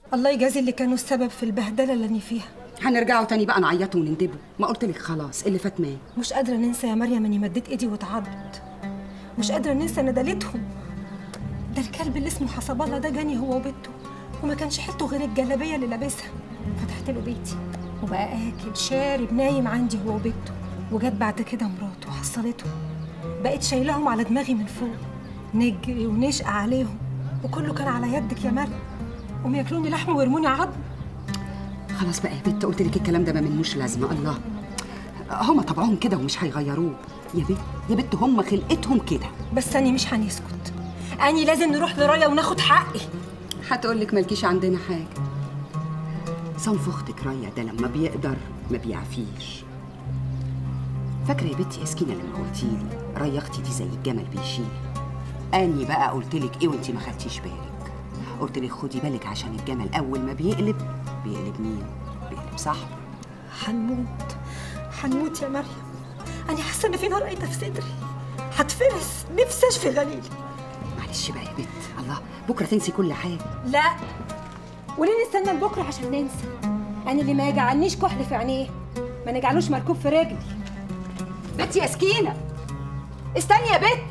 الله يجازي اللي كانوا السبب في البهدله اللي انا فيها هنرجعوا تاني بقى نعيطوا وندبوا ما قلت لك خلاص اللي فات مات مش قادره ننسى يا مريم اني مديت ايدي واتعضت مش قادره ننسى ندالتهم ده الكلب اللي اسمه حسب الله ده جاني هو وبنته وما كانش حيلته غير الجلابيه اللي لابسها فتحت له بيتي وبقى اكل شارب نايم عندي هو وبنته وجت بعد كده مراته وحصلته بقيت شايلاهم على دماغي من فوق نجري ونشقى عليهم وكله كان على يدك يا مريم قوم ياكلوني لحم ويرموني عظم خلاص بقى يا بت قلت لك الكلام ده ما منوش لازمه الله هما طبعهم كده ومش هيغيروه يا بت يا بت هما خلقتهم كده بس أني مش هنسكت أني لازم نروح لرايا وناخد حقي هتقول لك مالكيش عندنا حاجه صنف اختك رايا ده لما بيقدر ما بيعفيش فاكره يا بنتي يا سكينه لما قلتي لي رايا اختي دي زي الجمل بيشيل اني بقى قلت لك ايه وانت ما خدتيش بالك قلت لك خدي بالك عشان الجمل اول ما بيقلب بيقلب مين بيقلب صاحبه هنموت هنموت يا مريم أنا حاسة إن في نار قايدة في صدري هتفرس نفسي أشفي غليل معلش بقى يا بت الله بكره تنسي كل حاجه لا وليه نستنى لبكره عشان ننسى انا اللي ما يجعلنيش كحل في عينيه ما نجعلوش مركوب في رجلي بت يا سكينه استني يا بت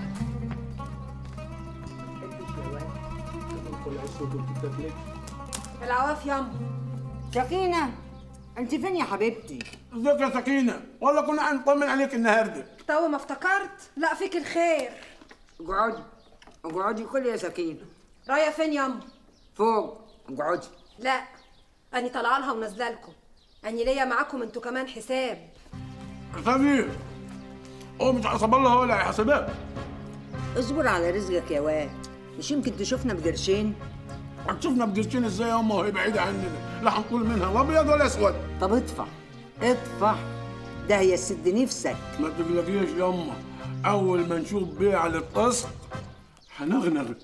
العواف ياما سكينة انت فين يا حبيبتي؟ ازيك يا سكينة؟ والله كنا هنطمن عليك النهارده تو ما افتكرت لا فيك الخير اقعدي اقعدي كل يا سكينة رايا فين ياما فوق اقعدي لا اني طالعه لها ونازله لكم اني ليا معاكم انتوا كمان حساب حسابي هو مش حسب الله هو اللي هيحاسبك اصبر على رزقك يا واد مش يمكن تشوفنا بقرشين هتشوفنا بقرشين ازاي يا امه وهي بعيدة عننا لا هنقول منها لا ابيض ولا اسود طب ادفع ادفع ده هيسد نفسك ما تقلقيش يا امه اول ما نشوف بيع للقسط هنغنغ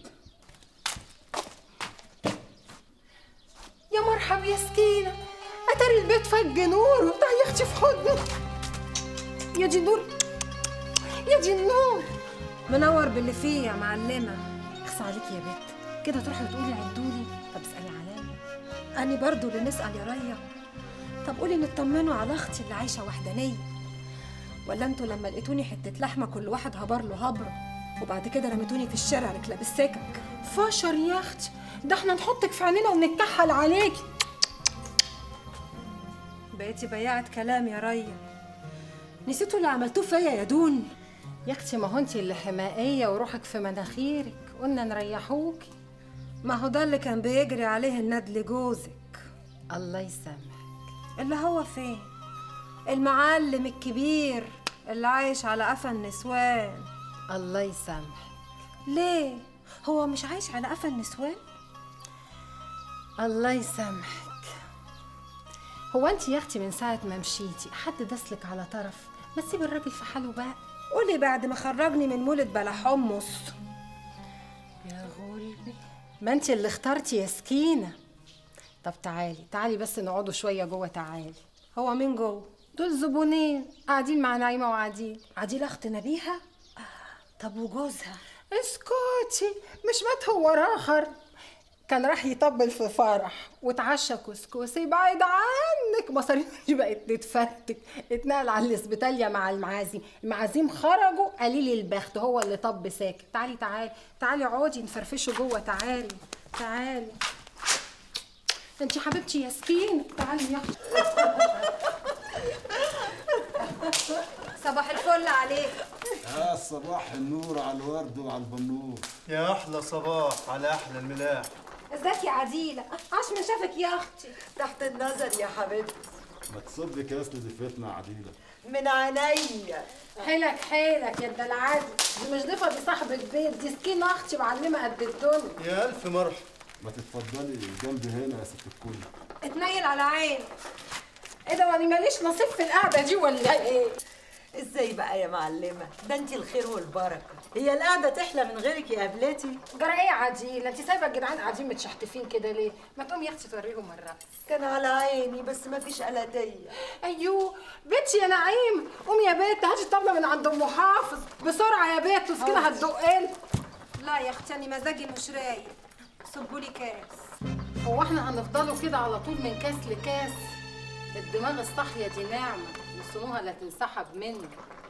يا مرحب يا سكينه اتاري البيت فج نور وتعالي يا اختي في حضني يا دي النور يا دي النور منور باللي فيه يا معلمه اخصى عليكي يا بت كده تروحي وتقولي عدولي طب اسالي عليا اني برضو اللي نسال يا ريا طب قولي نطمنوا على اختي اللي عايشه وحدانيه ولا انتوا لما لقيتوني حته لحمه كل واحد هبر له هبره وبعد كده رميتوني في الشارع ركله بالسكك فشر يا اختي ده احنا نحطك في عينينا ونتكحل عليكي بقيتي بياعة كلام يا ريا نسيتوا اللي عملتوه فيا يا دون يا اختي ما هو انت اللي حمائيه وروحك في مناخيرك قلنا نريحوكي ما هو ده اللي كان بيجري عليه الندل جوزك الله يسامحك اللي هو فين المعلم الكبير اللي عايش على قفا النسوان الله يسامحك ليه هو مش عايش على قفا النسوان الله يسامحك هو انت يا اختي من ساعه ما مشيتي حد دسلك على طرف ما تسيب الراجل في حاله بقى قولي بعد ما خرجني من مولد بلا حمص يا غلبي ما انت اللي اخترتي يا سكينه طب تعالي تعالي بس نقعدوا شويه جوه تعالي هو مين جوه دول زبونين قاعدين مع نايمه وقاعدين عديل اخت نبيها طب وجوزها اسكتي مش مات هو اخر كان راح يطبل في فرح واتعشى كسكسي بعيد عنك مصاريف بقت تتفتك اتنقل على الاسبيتاليا مع المعازيم المعازيم خرجوا قليل البخت هو اللي طب ساكت تعالي تعالي تعالي اقعدي نفرفشوا جوه تعالي تعالي انت حبيبتي يا سكين تعالي يا اختي صباح الفل عليك يا صباح النور على الورد وعلى البنور يا احلى صباح على احلى الملاح ازيك يا عديله عاش من شافك يا اختي تحت النظر يا حبيبتي ما تصب كاس لضيفتنا عديله من عينيا حيلك حيلك يا الدلعادي دي مش ضيفه دي صاحبة بيت دي سكين اختي معلمه قد الدنيا يا الف مرحبا ما تتفضلي جنبي هنا يا ست الكل اتنيل على عيني ايه ده وانا ماليش نصيب في القعده دي ولا ايه ازاي بقى يا معلمه ده انت الخير والبركه هي القعده تحلى من غيرك يا قبلتي جرى ايه يا عديله انت سايبه الجدعان قاعدين متشحتفين كده ليه ما تقوم يا اختي توريهم الرقص كان على عيني بس ما فيش قلديه ايوه بنتي يا نعيم قومي يا بنت هاتي الطبله من عند ام حافظ بسرعه يا بنت وسكينه هتدق لنا لا يا اختي انا مزاجي مش رايق صبوا لي كاس هو احنا هنفضلوا كده على طول من كاس لكاس الدماغ الصاحيه دي نعمه وصنوها لا تنسحب منك